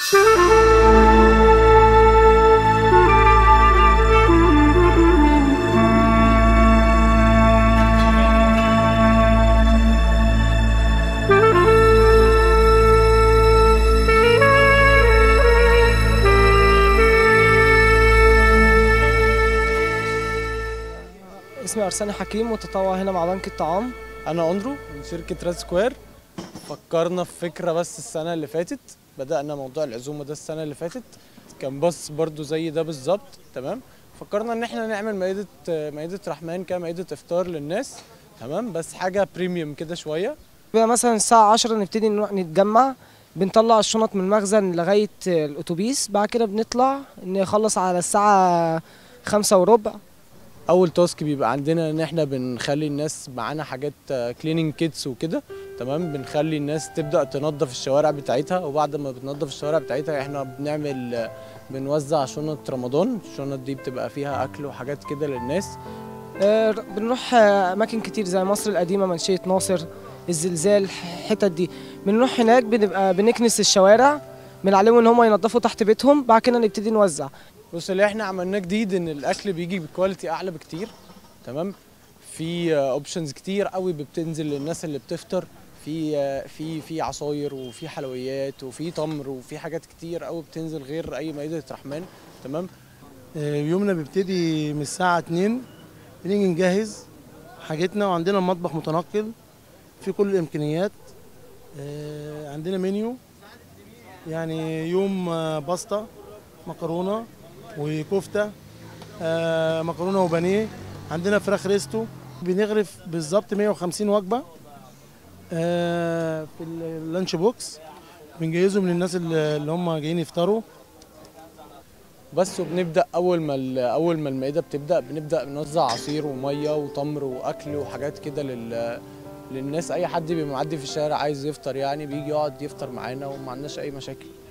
اسمي أرساني حكيم متطوع هنا مع بنك الطعام انا اندرو من شركه راد سكوير فكرنا في فكره بس السنه اللي فاتت بدانا موضوع العزومه ده السنه اللي فاتت كان بص برضو زي ده بالظبط تمام فكرنا ان احنا نعمل مائده مائده رحمن كده مائده افطار للناس تمام بس حاجه بريميوم كده شويه بقى مثلا الساعة 10 نبتدي نروح نتجمع بنطلع الشنط من المخزن لغاية الأتوبيس بعد كده بنطلع نخلص على الساعة خمسة وربع اول تاسك بيبقى عندنا ان احنا بنخلي الناس معانا حاجات كليننج كيتس وكده تمام بنخلي الناس تبدا تنظف الشوارع بتاعتها وبعد ما بتنظف الشوارع بتاعتها احنا بنعمل بنوزع شنط رمضان الشنط دي بتبقى فيها اكل وحاجات كده للناس آه، بنروح آه، أماكن كتير زي مصر القديمة منشية ناصر الزلزال الحتت دي بنروح هناك بنبقى بنكنس الشوارع بنعلمهم ان هم ينظفوا تحت بيتهم بعد كده نبتدي نوزع بص اللي احنا عملناه جديد ان الاكل بيجي بكواليتي اعلى بكتير تمام في اوبشنز كتير قوي بتنزل للناس اللي بتفطر في آه، في في عصاير وفي حلويات وفي تمر وفي حاجات كتير قوي بتنزل غير اي مائده رحمن تمام آه، يومنا بيبتدي من الساعة 2 بنيجي نجهز حاجتنا وعندنا المطبخ متنقل في كل الإمكانيات آه، عندنا منيو يعني يوم آه، باستا مكرونة وكفتة آه، مكرونة وبانيه عندنا فراخ ريستو بنغرف بالظبط 150 وجبة آه، في اللانش بوكس بنجهزهم للناس اللي اللي هم جايين يفطروا بس وبنبدا اول ما ال- اول ما المائده بتبدا بنبدا نوزع عصير وميه وتمر واكل وحاجات كده لل للناس اي حد بيبقى معدي في الشارع عايز يفطر يعني بيجي يقعد يفطر معانا وما عندناش اي مشاكل